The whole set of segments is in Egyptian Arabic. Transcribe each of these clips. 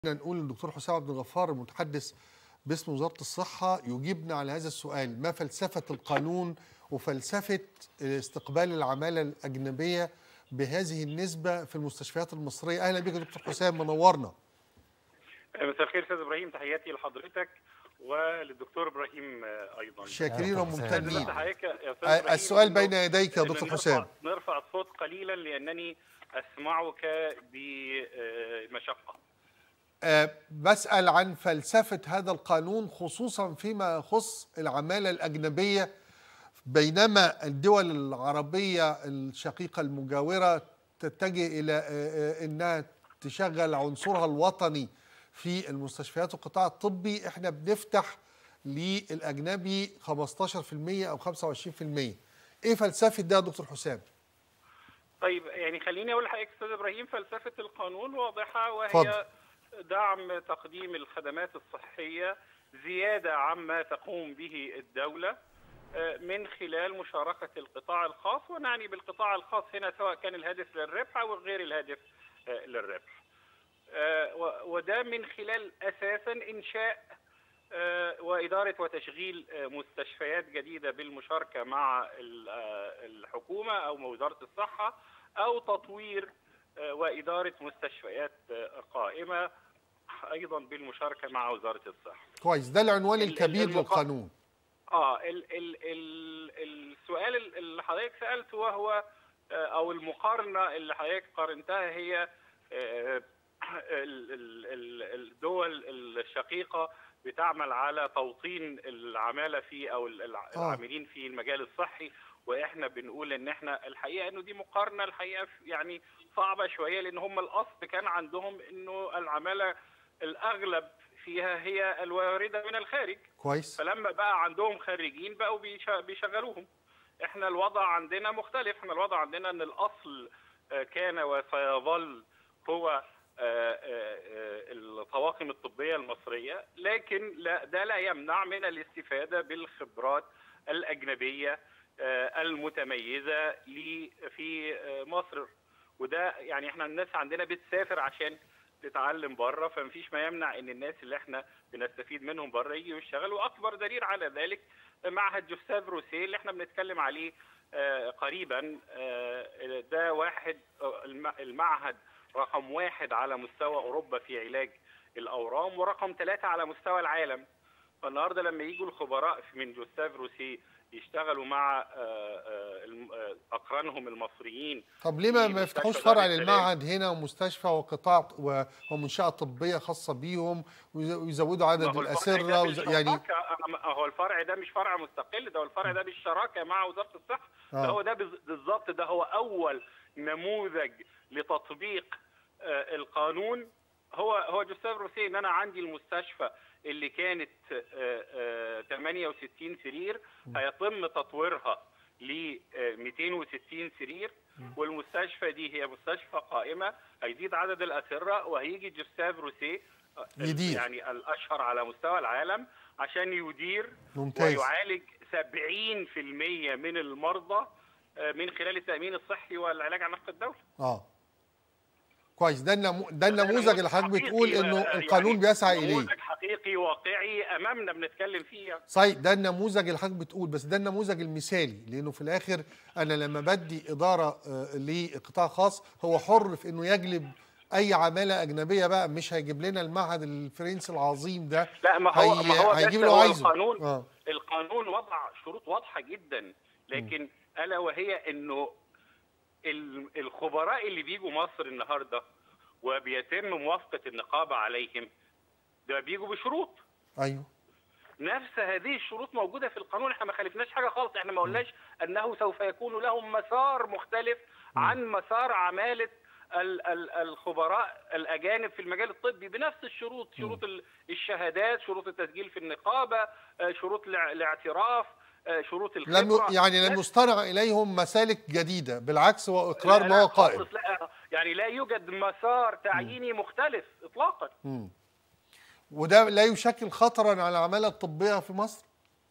نقول للدكتور حسام عبد الغفار المتحدث باسم وزاره الصحه يجيبنا على هذا السؤال ما فلسفه القانون وفلسفه استقبال العماله الاجنبيه بهذه النسبه في المستشفيات المصريه اهلا بك يا دكتور حسام منورنا مساء الخير استاذ ابراهيم تحياتي لحضرتك وللدكتور ابراهيم ايضا شاكرين وممتنين حضرتك يا استاذ إبراهيم السؤال إنه- بين يديك يا إنه دكتور نرفع- حسام نرفع الصوت قليلا لانني اسمعك بمشقه آه، بسأل عن فلسفة هذا القانون خصوصا فيما يخص العمالة الأجنبية بينما الدول العربية الشقيقة المجاورة تتجه إلى آه، آه، أنها تشغل عنصرها الوطني في المستشفيات والقطاع الطبي احنا بنفتح للأجنبي 15% أو 25% إيه فلسفة ده يا دكتور حسام؟ طيب يعني خليني اقول لحضرتك استاذ ابراهيم فلسفه القانون واضحه وهي اتفضل. دعم تقديم الخدمات الصحيه زياده عما تقوم به الدوله آه، من خلال مشاركه القطاع الخاص ونعني بالقطاع الخاص هنا سواء كان الهدف للربح او غير الهدف آه، للربح. آه، و- وده من خلال اساسا انشاء آه، واداره وتشغيل آه، مستشفيات جديده بالمشاركه مع ال- آه، الحكومه او وزاره الصحه او تطوير آه، واداره مستشفيات آه، قائمه ايضا بالمشاركه مع وزاره الصحه. كويس ده العنوان ال- الكبير المقا- للقانون اه ال ال ال السؤال اللي حضرتك سالته وهو آه، او المقارنه اللي حضرتك قارنتها هي آه، ال- ال- ال- الدول الشقيقه بتعمل على توطين العماله في او ال- الع- آه. العاملين في المجال الصحي واحنا بنقول ان احنا الحقيقه انه دي مقارنه الحقيقه يعني صعبه شويه لان هم الاصل كان عندهم انه العماله الاغلب فيها هي الوارده من الخارج كويس فلما بقى عندهم خريجين بقوا بيش- بيشغلوهم احنا الوضع عندنا مختلف احنا الوضع عندنا ان الاصل آه، كان وسيظل هو آه، آه، آه، الطواقم الطبيه المصريه لكن لا ده لا يمنع من الاستفاده بالخبرات الاجنبيه آه، المتميزه لي- في آه، مصر وده يعني احنا الناس عندنا بتسافر عشان تتعلم بره فمفيش ما يمنع ان الناس اللي احنا بنستفيد منهم بره يجوا يشتغلوا واكبر دليل على ذلك معهد جوستاف روسيه اللي احنا بنتكلم عليه آه، قريبا آه، ده واحد آه، الم- المعهد رقم واحد على مستوى اوروبا في علاج الاورام ورقم ثلاثه على مستوى العالم فالنهارده لما يجوا الخبراء من جوستاف روسيه يشتغلوا مع آه، آه، الم- آه، اقرانهم المصريين طب ليه ما في ما يفتحوش مستشفى فرع دار السلام. للمعهد هنا ومستشفى وقطاع و- ومنشأة طبية خاصة بيهم ويز- ويزودوا ما عدد هو الفرع الأسرة ده ويز- يعني بالشراكة- ما هو الفرع ده مش فرع مستقل ده هو الفرع ده بالشراكه مع وزاره الصحه آه. ده هو ده بز- بالظبط ده هو اول نموذج لتطبيق آه، القانون هو هو جوستاف روسيه ان انا عندي المستشفى اللي كانت آه، آه، 68 سرير هيتم تطويرها ل 260 سرير والمستشفى دي هي مستشفى قائمه هيزيد عدد الاسره وهيجي جوستاف روسيه آه، يدير. يعني الاشهر على مستوى العالم عشان يدير ممتاز. ويعالج 70% من المرضى آه، من خلال التامين الصحي والعلاج عن نفق الدوله اه كويس ده النمو... ده النموذج اللي حضرتك حقيقي، بتقول انه آه، القانون يعني بيسعى اليه نموذج حقيقي واقعي امامنا بنتكلم فيه يعني. صحيح ده النموذج اللي حضرتك بتقول بس ده النموذج المثالي لانه في الاخر انا لما بدي اداره آه، لقطاع خاص هو حر في انه يجلب اي عماله اجنبيه بقى مش هيجيب لنا المعهد الفرنسي العظيم ده لا ما هو هي- ما هو هيجيب بس له هو عايزه القانون اه القانون وضع شروط واضحه جدا لكن الا وهي انه ال- الخبراء اللي بيجوا مصر النهارده وبيتم موافقه النقابه عليهم ده بيجوا بشروط ايوه نفس هذه الشروط موجوده في القانون احنا ما خالفناش حاجه خالص احنا ما قلناش انه سوف يكون لهم مسار مختلف عن مسار عماله ال- ال- الخبراء الاجانب في المجال الطبي بنفس الشروط شروط ال- الشهادات شروط التسجيل في النقابه آه، شروط الع- الاعتراف آه، شروط لم الخبره ي- يعني لم بس- يصطنع اليهم مسالك جديده بالعكس هو لا اقرار لا ما هو قائم خالص، لا يعني لا يوجد مسار تعييني مختلف اطلاقا وده لا يشكل خطرا على العماله الطبيه في مصر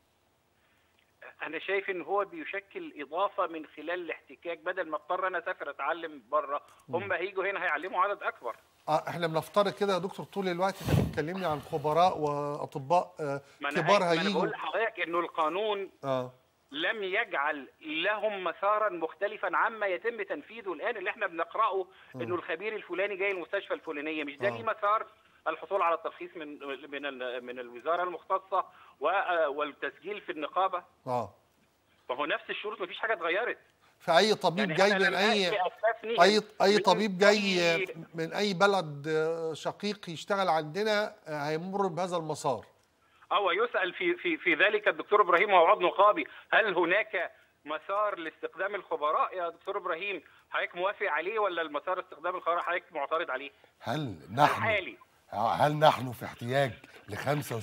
انا شايف ان هو بيشكل اضافه من خلال الاحتكاك بدل ما اضطر انا اسافر اتعلم بره هم هيجوا هنا هيعلموا عدد اكبر آه احنا بنفترض كده يا دكتور طول الوقت انت بتكلمني عن خبراء واطباء آه ما انا كبار ما انا هيجوا بقول لحضرتك انه القانون اه لم يجعل لهم مسارا مختلفا عما يتم تنفيذه الان اللي احنا بنقراه انه الخبير الفلاني جاي المستشفى الفلانيه مش ده آه. ليه مسار الحصول على الترخيص من من ال- من الوزاره المختصه و- والتسجيل في النقابه اه فهو نفس الشروط مفيش حاجه اتغيرت فاي طبيب يعني جاي أنا من لم اي آتي أستثني اي اي من طبيب جاي أي- من اي بلد آه، شقيق يشتغل عندنا آه، هيمر بهذا المسار أو يسأل في في في ذلك الدكتور إبراهيم وهو عضو نقابي هل هناك مسار لاستخدام الخبراء يا دكتور إبراهيم حضرتك موافق عليه ولا المسار استخدام الخبراء حضرتك معترض عليه؟ هل نحن الحالي هل نحن في احتياج ل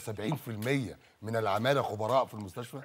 75% من العماله خبراء في المستشفى؟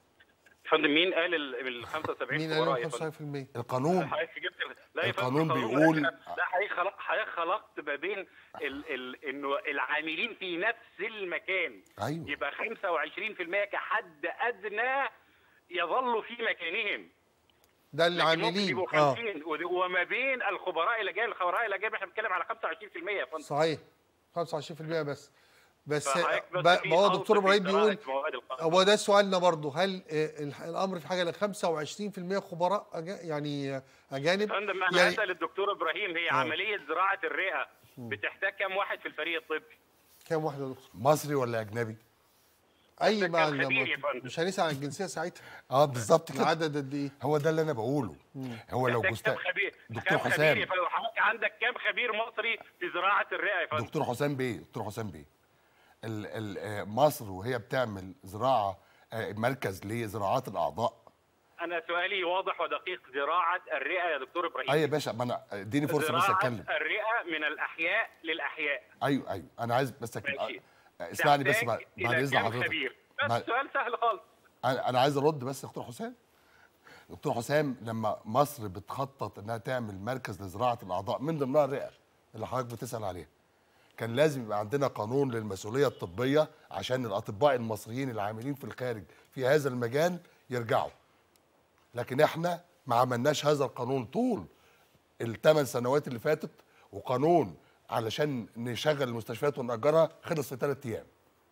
فندم مين قال ال ال 75 مين خبراء قال يا فندم؟ 95% القانون حضرتك جبت لا يا فندم، القانون القانون بيقول- لا حضرتك خلق- حضرتك خلقت ما بين ال ال انه العاملين في نفس المكان أيوة. يبقى 25% كحد ادنى يظلوا في مكانهم ده لكن ممكن العاملين يبقوا اه 50 ود- وما بين الخبراء الاجانب الخبراء الاجانب احنا بنتكلم على 25% يا فندم صحيح 25% بس بس فحضرتك ب- بس في ما هو خلط دكتور في ابراهيم زراعة بيقول مواد القهوة. هو ده سؤالنا برضه هل آه، الح- الامر في حاجه ل 25% خبراء أجا- يعني آه، اجانب فندم انا يعني هسال الدكتور ابراهيم هي آه. عمليه زراعه الرئه بتحتاج كم واحد في الفريق الطبي؟ كام واحد يا دكتور؟ مصري ولا اجنبي؟ اي كام مع خبير يا فندم؟ مش هنسال عن الجنسيه ساعتها اه بالظبط كده العدد قد ايه؟ هو ده اللي انا بقوله هو لو محتاج جست... كام خبير دكتور كام خبير حسام يا فندم حضرتك عندك كام خبير مصري في زراعه الرئه يا فندم؟ دكتور حسام بيه دكتور حسام بيه ال ال آه، مصر وهي بتعمل زراعه آه، مركز لزراعات الاعضاء انا سؤالي واضح ودقيق زراعه الرئه يا دكتور ابراهيم ايوه يا باشا ما انا اديني فرصه بس زراعة اتكلم الرئه من الاحياء للاحياء ايوه ايوه انا عايز بس أك... ماشي. آه، اسمعني بس تحتاج بعد بعد إلى اذن كام حضرتك خبير بس بعد- سؤال سهل خالص انا أنا عايز ارد بس يا دكتور حسام دكتور حسام لما مصر بتخطط انها تعمل مركز لزراعه الاعضاء من ضمنها الرئه اللي حضرتك بتسال عليها كان لازم يبقى عندنا قانون للمسؤوليه الطبيه عشان الاطباء المصريين العاملين في الخارج في هذا المجال يرجعوا لكن احنا ما عملناش هذا القانون طول الثمان سنوات اللي فاتت وقانون علشان نشغل المستشفيات ونأجرها خلص في ثلاث ايام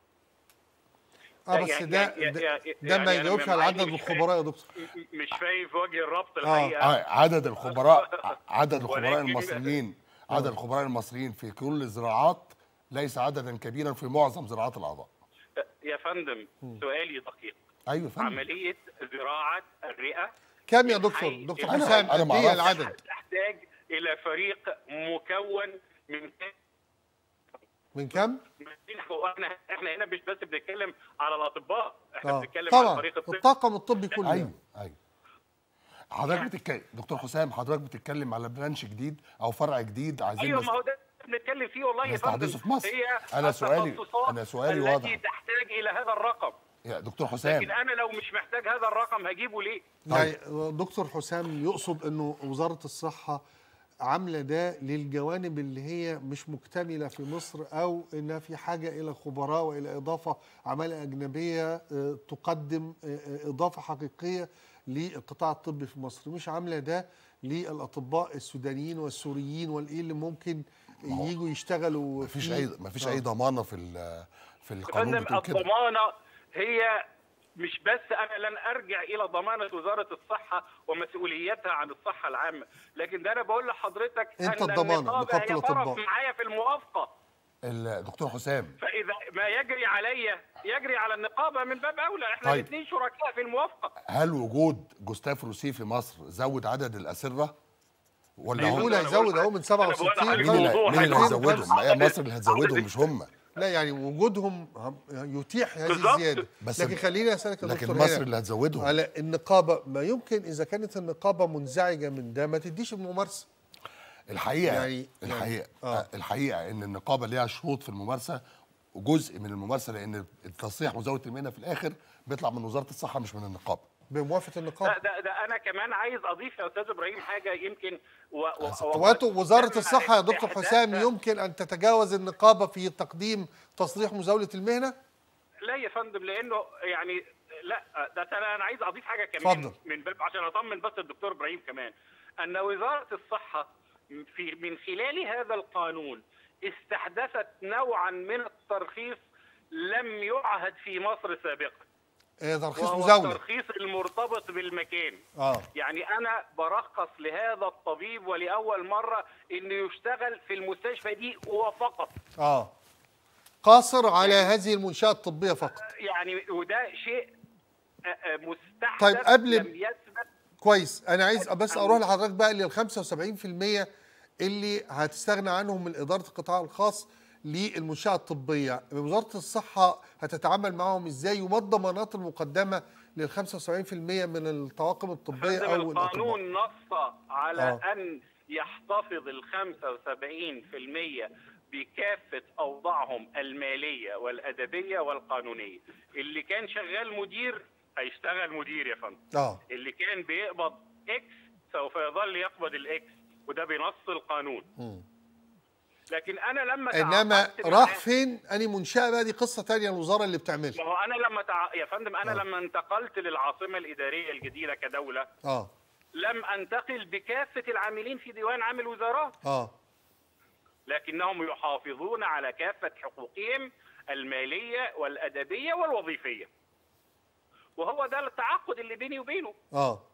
اه بس يعني- ده يعني- ده, يعني- ده ما يعني أنا يجاوبش على مع عدد إني مش الخبراء يا دكتور مش شايف وجه الربط آه. الحقيقه آه، عدد الخبراء عدد الخبراء ولكن- المصريين عدد الخبراء المصريين في كل الزراعات ليس عددا كبيرا في معظم زراعات الاعضاء يا فندم سؤالي دقيق ايوه فندم عمليه زراعه الرئه كام يا من دكتور حيث دكتور أنا- حسام أنا قد ما ايه أعرفش. العدد تحتاج الى فريق مكون من كام من كام احنا احنا هنا مش بس بنتكلم على الاطباء احنا اه بنتكلم على طبعا الفريق الطبي الطاقم الطبي كله ايوه ايوه حضرتك بتتكلم دكتور حسام حضرتك بتتكلم على برانش جديد او فرع جديد عايزين ايوه نست- ما هو ده بنتكلم فيه والله يا نستحدثه فندم في مصر. هي أنا سؤالي- التخصصات أنا سؤالي التي واضح. تحتاج الى هذا الرقم يا دكتور لكن حسام انا لو مش محتاج هذا الرقم هجيبه ليه؟ يعني دكتور حسام يقصد انه وزاره الصحه عامله ده للجوانب اللي هي مش مكتمله في مصر او انها في حاجه الى خبراء والى اضافه عماله اجنبيه آه، تقدم آه، آه، اضافه حقيقيه للقطاع الطبي في مصر مش عامله ده للاطباء السودانيين والسوريين والايه اللي ممكن يجوا يشتغلوا مفيش فيه. اي مفيش آه. اي ضمانه في ال- في القانون فندم بتقول كده الضمانه هي مش بس انا لن ارجع الى ضمانه وزاره الصحه ومسؤوليتها عن الصحه العامه، لكن ده انا بقول لحضرتك أنت ان الضمانة، النقابة نقابة هي الأطباء. طرف معايا في الموافقه، الدكتور حسام فاذا ما يجري عليا يجري على النقابه من باب اولى، احنا طيب. الاثنين شركاء في الموافقه. هل وجود جوستاف روسي في مصر زود عدد الاسره ولا هم بيقول أنا هيزود بقول اهو من أنا 67 بقول لحضرتك مين اللي الموضوع مين اللي هيبقى- هيزودهم؟ ما هي مصر اللي هتزودهم مش هم لا يعني وجودهم هم- يتيح هذه بالظبط. الزياده بس لكن ال- خليني اسالك يا لكن دكتور مصر هنا اللي هتزودهم على النقابه ما يمكن اذا كانت النقابه منزعجه من ده ما تديش الممارسه الحقيقه يعني- يعني الحقيقه آه. آه. الحقيقه ان النقابه ليها شروط في الممارسه وجزء من الممارسه لان التصريح مزاوله المهنه في الاخر بيطلع من وزاره الصحه مش من النقابه بموافقه لا النقابه ده, ده انا كمان عايز اضيف يا استاذ ابراهيم حاجه يمكن و... و... واتو وزاره تم الصحه يا دكتور إحداث- حسام يمكن ان تتجاوز النقابه في تقديم تصريح مزاوله المهنه لا يا فندم لانه يعني لا ده انا انا عايز اضيف حاجه كمان اتفضل. من باب عشان اطمن بس الدكتور ابراهيم كمان ان وزاره الصحه في من خلال هذا القانون استحدثت نوعا من الترخيص لم يعهد في مصر سابقا آه، ترخيص وهو مزاوله الترخيص المرتبط بالمكان اه يعني انا برخص لهذا الطبيب ولاول مره انه يشتغل في المستشفى دي وفقط اه قاصر على هذه المنشاه الطبيه فقط يعني وده شيء آه، آه، مستحدث طيب، قبل- لم يثبت كويس انا عايز بس اروح لحضرتك بقى لل 75% اللي هتستغنى عنهم من اداره القطاع الخاص للمنشاه الطبيه وزاره الصحه هتتعامل معهم ازاي وما الضمانات المقدمه لل 75% من الطواقم الطبيه فندم او الاطباء القانون نص على آه. ان يحتفظ ال 75% بكافه اوضاعهم الماليه والادبيه والقانونيه اللي كان شغال مدير هيشتغل مدير يا فندم اه اللي كان بيقبض اكس سوف يظل يقبض الاكس وده بنص القانون مم. لكن انا لما انما تعاقدت راح معاه- فين اني منشاه بقى دي قصه تانية الوزاره اللي ما بتعملها هو انا لما تع... يا فندم انا آه. لما انتقلت للعاصمه الاداريه الجديده كدوله اه لم انتقل بكافه العاملين في ديوان عام الوزارات اه لكنهم يحافظون على كافه حقوقهم الماليه والادبيه والوظيفيه وهو ده التعاقد اللي بيني وبينه اه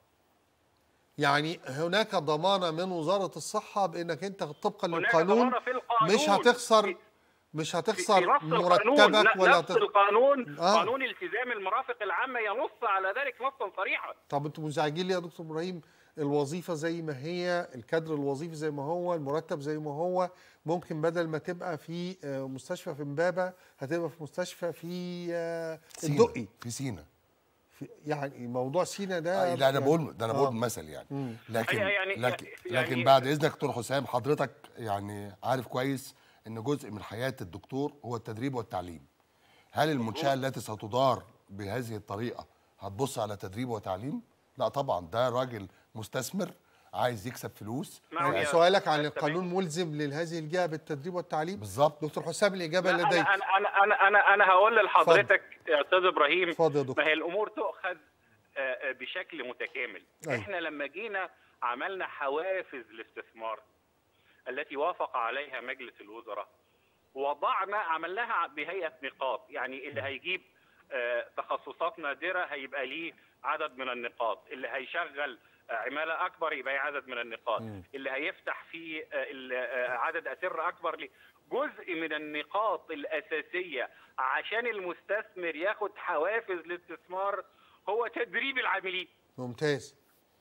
يعني هناك ضمانه من وزاره الصحه بانك انت طبقا هناك للقانون ضمانة في القانون مش هتخسر في- مش في- في هتخسر نص القانون مرتبك لا، ولا نص هت- القانون آه. قانون التزام المرافق العامه ينص على ذلك نصا صريحا طب انتوا منزعجين ليه يا دكتور ابراهيم الوظيفه زي ما هي الكادر الوظيفي زي ما هو المرتب زي ما هو ممكن بدل ما تبقى في آه، مستشفى في امبابه هتبقى في مستشفى في آه، سينا. الدقي في سينا في يعني موضوع سينا ده آه، لا انا يعني- بقول ده انا آه. بقول مثل يعني لكن هي يعني- لكن, يعني- لكن بعد اذنك دكتور حسام حضرتك يعني عارف كويس ان جزء من حياه الدكتور هو التدريب والتعليم هل المنشاه التي ستدار بهذه الطريقه هتبص على تدريب وتعليم لا طبعا ده راجل مستثمر عايز يكسب فلوس نعم يعني يا سؤالك عن أستاذ القانون ملزم لهذه الجهه بالتدريب والتعليم بالظبط دكتور حسام الاجابه لا، لديك انا انا انا انا انا هقول لحضرتك يا استاذ ابراهيم اتفضل يا دكتور. ما هي الامور تؤخذ آه، آه، بشكل متكامل أيوة. احنا لما جينا عملنا حوافز الاستثمار التي وافق عليها مجلس الوزراء وضعنا عملناها بهيئه نقاط يعني اللي هيجيب آه، تخصصات نادره هيبقى ليه عدد من النقاط اللي هيشغل آه، عماله اكبر يبقى ليه عدد من النقاط اللي هيفتح فيه آه، ال- آه، عدد اسر اكبر ليه جزء من النقاط الاساسيه عشان المستثمر ياخد حوافز الاستثمار هو تدريب العاملين ممتاز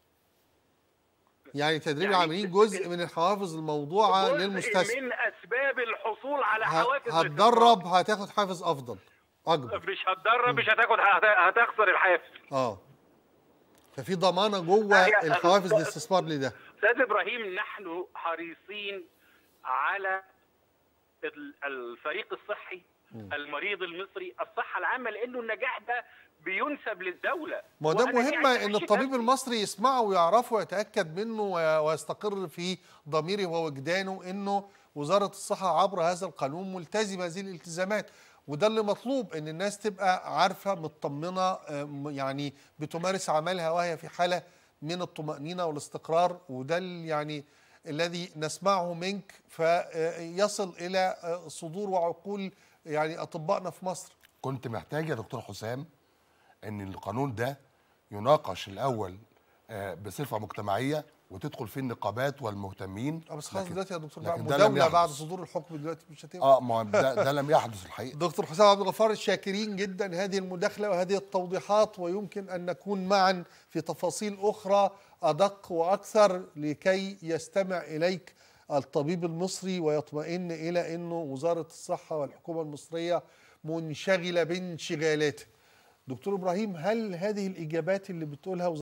يعني تدريب يعني العاملين جزء من الحوافز الموضوعه جزء للمستثمر من اسباب الحصول على ه- حوافز هتدرب هتاخد حافز افضل اكبر الاستثمار. مش هتدرب مش هتاخد هت- هتخسر الحافز اه ففي ضمانه جوه هي- الحوافز الاستثمار لده استاذ ابراهيم نحن حريصين على ال- الفريق الصحي المريض المصري الصحه العامه لانه النجاح ده بينسب للدوله ما هو ده وأنا مهمة يعني ان أحكي الطبيب نفسي. المصري يسمعه ويعرفه ويتأكد منه وي- ويستقر في ضميره ووجدانه انه وزارة الصحة عبر هذا القانون ملتزمة هذه الالتزامات وده اللي مطلوب ان الناس تبقى عارفة مطمنة آه، م- يعني بتمارس عملها وهي في حالة من الطمأنينة والاستقرار وده ال- يعني الذي نسمعه منك فيصل الى آه، صدور وعقول يعني اطبائنا في مصر كنت محتاج يا دكتور حسام ان القانون ده يناقش الاول آه، بصفه مجتمعيه وتدخل فيه النقابات والمهتمين اه بس خلاص لكن- دلوقتي يا دكتور بقى لكن ده لم مداولة بعد يحدث. صدور الحكم دلوقتي مش هتبقى اه ما هو ده, ده لم يحدث الحقيقه دكتور حسام عبد الغفار شاكرين جدا هذه المداخلة وهذه التوضيحات ويمكن أن نكون معا في تفاصيل أخرى أدق وأكثر لكي يستمع إليك الطبيب المصري ويطمئن إلى أنه وزارة الصحة والحكومة المصرية منشغلة بانشغالاته دكتور إبراهيم هل هذه الإجابات اللي بتقولها